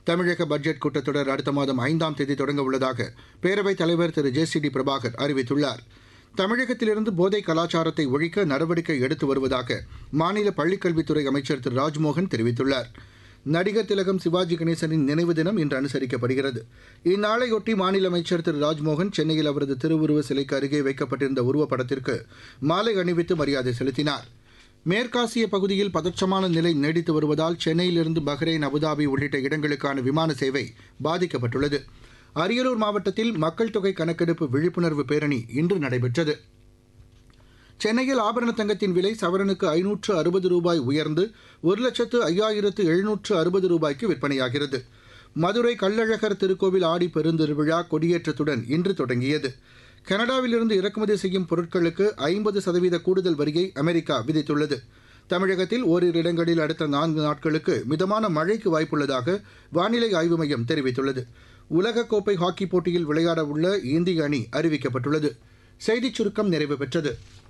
தமிழக பட்ஜெட் கூட்டத்தொடர் அடுத்த மாதம் ஐந்தாம் தேதி தொடங்க உள்ளதாக பேரவைத் தலைவர் திரு ஜே சி டி பிரபாகர் அறிவித்துள்ளார் தமிழகத்திலிருந்து போதை கலாச்சாரத்தை ஒழிக்க நடவடிக்கை எடுத்து வருவதாக மாநில பள்ளிக்கல்வித்துறை அமைச்சர் திரு ராஜ்மோகன் தெரிவித்துள்ளார் நடிகர் திலகம் சிவாஜி கணேசனின் நினைவு தினம் இன்று அனுசரிக்கப்படுகிறது இந்நாளையொட்டி மாநில அமைச்சர் திரு ராஜ்மோகன் சென்னையில் அவரது திருவுருவ சிலைக்கு அருகே வைக்கப்பட்டிருந்த உருவப்படத்திற்கு மாலை அணிவித்து மரியாதை செலுத்தினார் மேற்காசிய பகுதியில் பதற்றமான நிலை நீடித்து வருவதால் சென்னையிலிருந்து பஹ்ரைன் அபுதாபி உள்ளிட்ட இடங்களுக்கான விமான சேவை பாதிக்கப்பட்டுள்ளது அரியலூர் மாவட்டத்தில் மக்கள் தொகை கணக்கெடுப்பு விழிப்புணர்வு பேரணி இன்று நடைபெற்றது சென்னையில் ஆபரண தங்கத்தின் விலை சவரனுக்கு ஐநூற்று அறுபது ரூபாய் உயர்ந்து ஒரு லட்சத்து ஐயாயிரத்து எழுநூற்று அறுபது ரூபாய்க்கு விற்பனையாகிறது மதுரை கள்ளழகர் திருக்கோவில் ஆடி பெருந்திருவிழா கொடியேற்றத்துடன் இன்று தொடங்கியது கனடாவிலிருந்து இறக்குமதி செய்யும் பொருட்களுக்கு ஐம்பது சதவீத கூடுதல் வரியை அமெரிக்கா விதித்துள்ளது தமிழகத்தில் ஓரிரு இடங்களில் அடுத்த நான்கு நாட்களுக்கு மிதமான மழைக்கு வாய்ப்புள்ளதாக வானிலை ஆய்வு மையம் தெரிவித்துள்ளது உலகக்கோப்பை ஹாக்கி போட்டியில் விளையாட உள்ள இந்திய அணி அறிவிக்கப்பட்டுள்ளது செய்திச் சுருக்கம் நிறைவு பெற்றது